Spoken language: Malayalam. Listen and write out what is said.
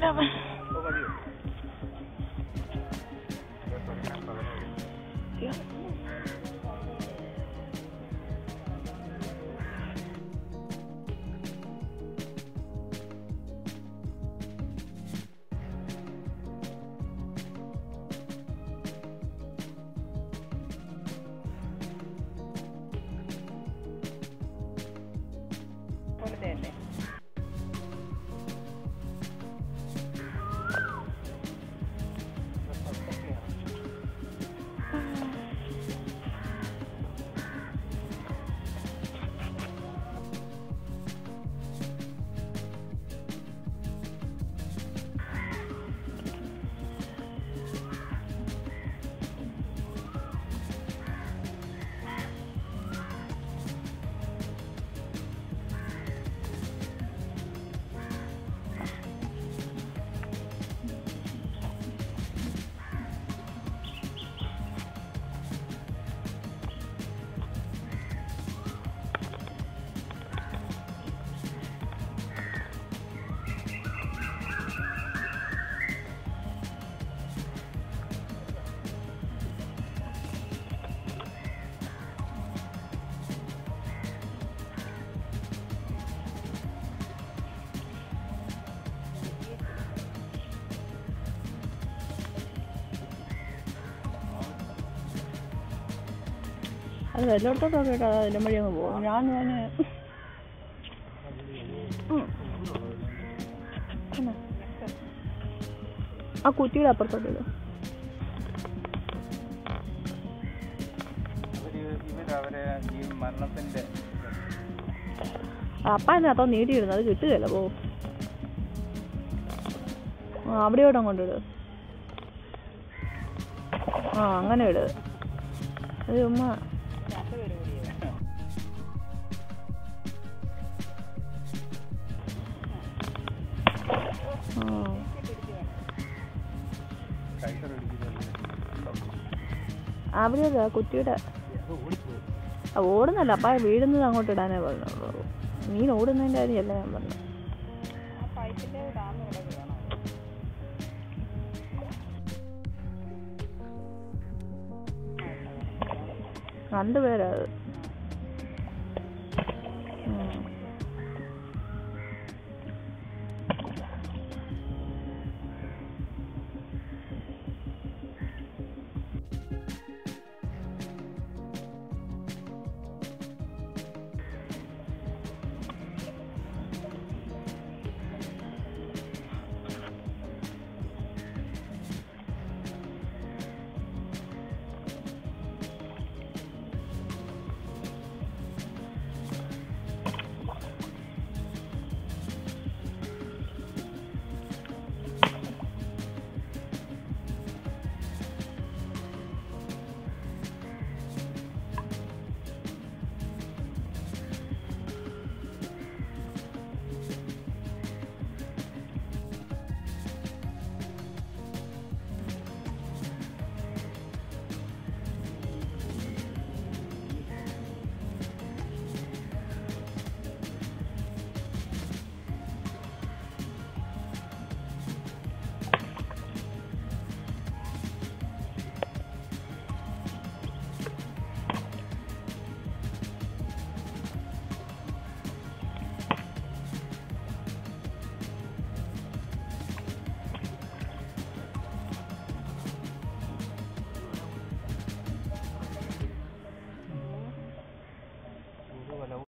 അവൻ ഓ മതിയോ പോലത്തെ അല്ലേ അത് വല്ലോടത്തോട്ടൊക്കെ കേട്ടോ അതിൻ്റെ വഴി അങ്ങ് പോകും ഞാൻ ഞാൻ ആ കുറ്റിയുടെ അപ്പുറത്തോട്ട് ഇടും അവര് ഇവരവരെ ഈ മരണത്തിന്റെ അപ്പ അതിനകത്തോ നീട്ടിയിടുന്നു അത് കിട്ടുകയല്ല പോ ആ അവിടെയോട്ട് അങ്ങോട്ട് ഇട് ആ അങ്ങനെ ഇട് അത് ചുമ്മാ ആ കൈസർ അവിടെ അല്ല കുറ്റിയുടെ ആ, ഓടുന്നല്ല അപ്പ വീഴുന്നത് അങ്ങോട്ട് ഇടാനേ പറഞ്ഞുള്ളൂ മീൻ ഓടുന്നതിൻ്റെ കാര്യമല്ല ഞാൻ പറഞ്ഞു ആ പൈപ്പിന്റെ താന്ന് കിടക്കുകയാണോ രണ്ടുപേരാ അത്